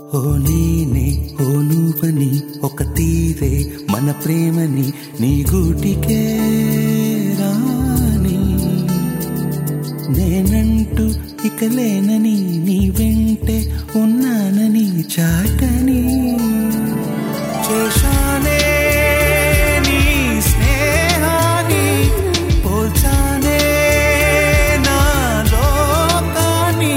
ఓ నేనే ఓ నువ్వని ఒక తీరే మన ప్రేమని నీ గూటికే రాని నేనంటూ ఇక లేనని నీ వెంటే ఉన్నానని చాటని చేశానే నీ స్నేహాన్ని పోల్చానే నా లోకాన్ని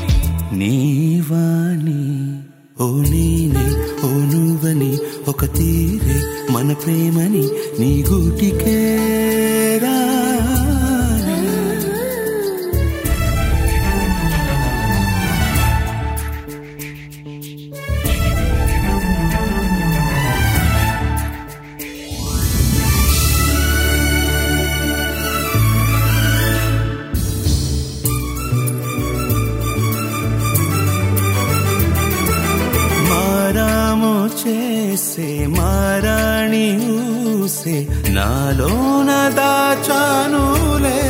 నీవాణి ఓ నేనే ఓ నువ్వని ఒక తీరే మన ప్రేమని నీ గూటికే రాని మారాము చేసే మారాణి ఊసే నాలోన దాచానులే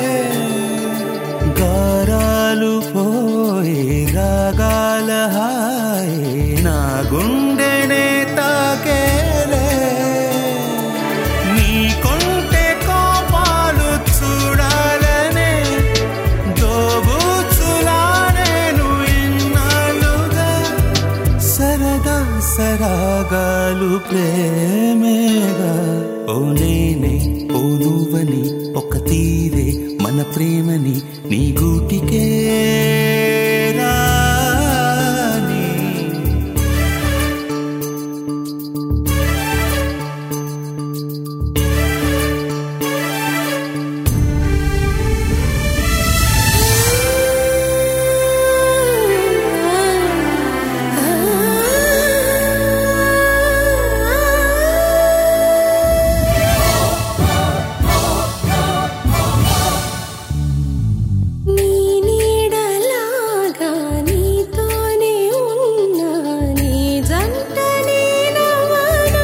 గారాలు పోయే రాగాల హాయే నా గుండెనే తాకేలే నీ కొంటే కోపాలు చూడాలనే దోబూచులాడేను ఇన్నాళ్ళుగా సరదా సరాగాలు ప్రేమేగా ఓ నేనే ఓ నువ్వని ఒక తీరే మన ప్రేమని నీ గూటికే రాని నీ నీడలాగా నీతోనే ఉన్నా నీ జంట నేనవనా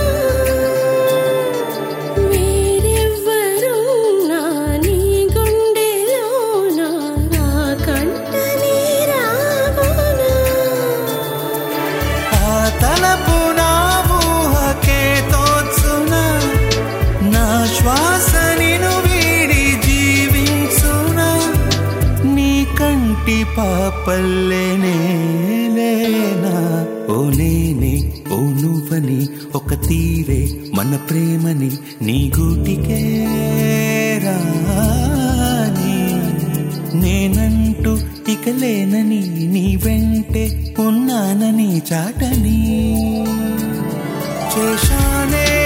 వేరెవ్వరున్నా నీ గుండెలోన నా కంట నీరాగునా ఆ తలపు నా ఊహకే తోచునా నా శ్వాస నిను వీడి జీవించునా నీ కంటి పాపల్లేనే లేనా ఓ నేనే ఓ నువ్వని ఒక తీరే మన ప్రేమని నీ గూటికే రాని నేనంటూ ఇక లేనని నీ వెంటే ఉన్నానని చాటని చేశానే